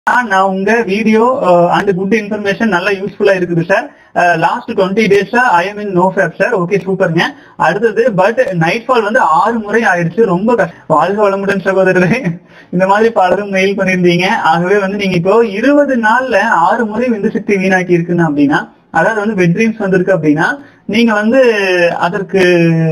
நான் உங்க video and good information நல்லா யூஸ்ஃபுல்லா இருக்குது சார் லாஸ்ட் டுவெண்ட்டி டேஸா I am in no fap sir okay சூப்பருங்க அடுத்தது பட் நைட் ஃபால் வந்து ஆறு முறை ஆயிடுச்சு ரொம்ப கஷ்டம் வாழ்க வளமுடன் சகோதரரே இந்த மாதிரி பலரும் மெயில் பண்ணியிருந்தீங்க ஆகவே வந்து நீங்க இப்போ இருபது நாள்ல ஆறு முறை விந்து சக்தி வீணாக்கி இருக்குன்னு அப்படின்னா அதாவது வந்து வெட் ட்ரீம்ஸ் வந்திருக்கு அப்படின்னா நீங்க வந்து அதற்கு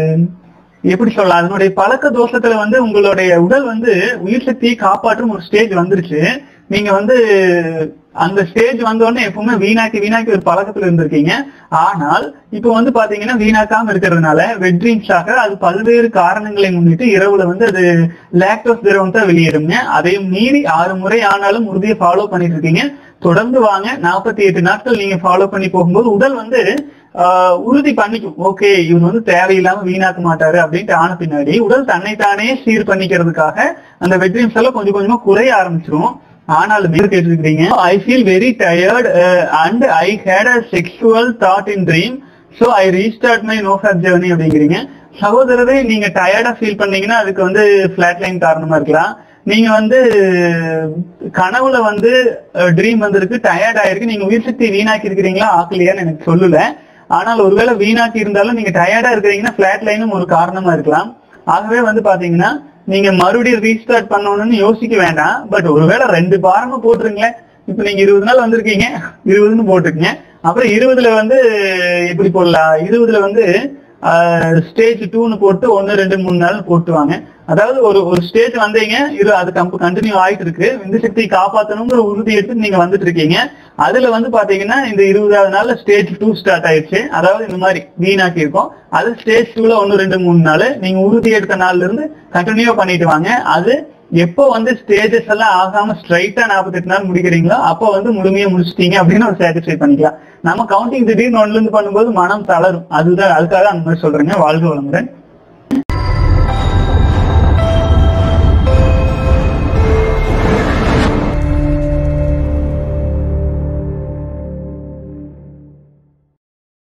எப்படி சொல்லலாம் அதனுடைய பழக்க தோஷத்துல வந்து உங்களுடைய உடல் வந்து உயிர் சக்தியை காப்பாற்றும் ஒரு ஸ்டேஜ் வந்துருச்சு நீங்க வந்து அந்த ஸ்டேஜ் வந்தோடனே எப்பவுமே வீணாக்கி வீணாக்கி ஒரு பழக்கத்துல இருந்திருக்கீங்க ஆனால் இப்போ வந்து பாத்தீங்கன்னா வீணாக்காம இருக்கிறதுனால வெட்ரீம்ஸாக அது பல்வேறு காரணங்களை முன்னிட்டு இரவுல வந்து அது லாக்டோஸ் திரவம் தான் வெளியேறுங்க அதையும் மீறி ஆறு முறை ஆனாலும் உறுதியை ஃபாலோ பண்ணிட்டு இருக்கீங்க தொடர்ந்து வாங்க நாற்பத்தி எட்டு நாட்கள் நீங்க ஃபாலோ பண்ணி போகும்போது உடல் வந்து ஆஹ் உறுதி பண்ணிக்கும் ஓகே இவன் வந்து தேவையில்லாம வீணாக்க மாட்டாரு அப்படின்ட்டு ஆன பின்னாடி உடல் தன்னைத்தானே சீர் பண்ணிக்கிறதுக்காக அந்த வெட்ரீம்ஸ் எல்லாம் கொஞ்சம் கொஞ்சமா குறைய ஆரம்பிச்சிரும் ஆனாலும் கேட்டிருக்கிறீங்க I feel very tired and I had a sexual thought in dream so I restart my no fap journey அப்படிங்கிறீங்க சகோதரரே நீங்க டயர்டா ஃபீல் பண்ணீங்கன்னா அதுக்கு வந்து ஃபிளாட் லைன் காரணமா இருக்கலாம் நீங்க வந்து கனவுல வந்து ட்ரீம் வந்திருக்கு டயர்ட் ஆயிருக்கு நீங்க உயிர் சக்தி வீணாக்கி இருக்கிறீங்களா ஆக்கலையான்னு எனக்கு சொல்லல ஆனால் ஒருவேளை வீணாக்கி இருந்தாலும் நீங்க டயர்டா இருக்கிறீங்கன்னா ஃபிளாட் லைனும் ஒரு காரணமா இருக்கலாம் ஆகவே வந்து பாத்தீங்கன்னா நீங்க மறுபடியும் ரீஸ்டார்ட் பண்ணணும்னு யோசிக்க வேண்டாம் பட் ஒருவேளை ரெண்டு வாரமா போட்டுருங்களேன் இப்ப நீங்க இருபது நாள் வந்திருக்கீங்க இருபதுன்னு போட்டுக்கங்க அப்புறம் இருபதுல வந்து எப்படி போடலாம் இருபதுல வந்து ஸ்டேஜ் டூன்னு போட்டு ஒன்னு ரெண்டு மூணு நாள் போட்டுவாங்க அதாவது ஒரு ஒரு ஸ்டேஜ் வந்தீங்க இது அது கம்ப கண்டினியூ ஆயிட்டு இருக்கு விந்து சக்தி காப்பாத்தணுங்கிற உறுதி எடுத்து நீங்க வந்துட்டு இருக்கீங்க அதுல வந்து பாத்தீங்கன்னா இந்த இருபதாவது நாள்ல ஸ்டேஜ் டூ ஸ்டார்ட் ஆயிடுச்சு அதாவது இந்த மாதிரி வீணாக்கி இருக்கும் அது ஸ்டேஜ் டூல ஒன்னு ரெண்டு மூணு நாள் நீங்க உறுதி எடுத்த நாள்ல இருந்து கண்டினியூ பண்ணிட்டு வாங்க அது எப்போ வந்து ஸ்டேஜஸ் எல்லாம் ஆகாம ஸ்ட்ரைட்டா நாற்பத்தெட்டு நாள் முடிக்கிறீங்களோ அப்போ வந்து முழுமையா முடிச்சிட்டீங்க அப்படின்னு ஒரு சாட்டிஸ்ஃபை பண்ணிக்கலாம் நம்ம கவுண்டிங் திடீர்னு ஒன்ல இருந்து பண்ணும்போது மனம் தளரும் அதுதான் அதுக்காக அந்த மாதிரி சொல்றேங்க வாழ்க வளமுடன்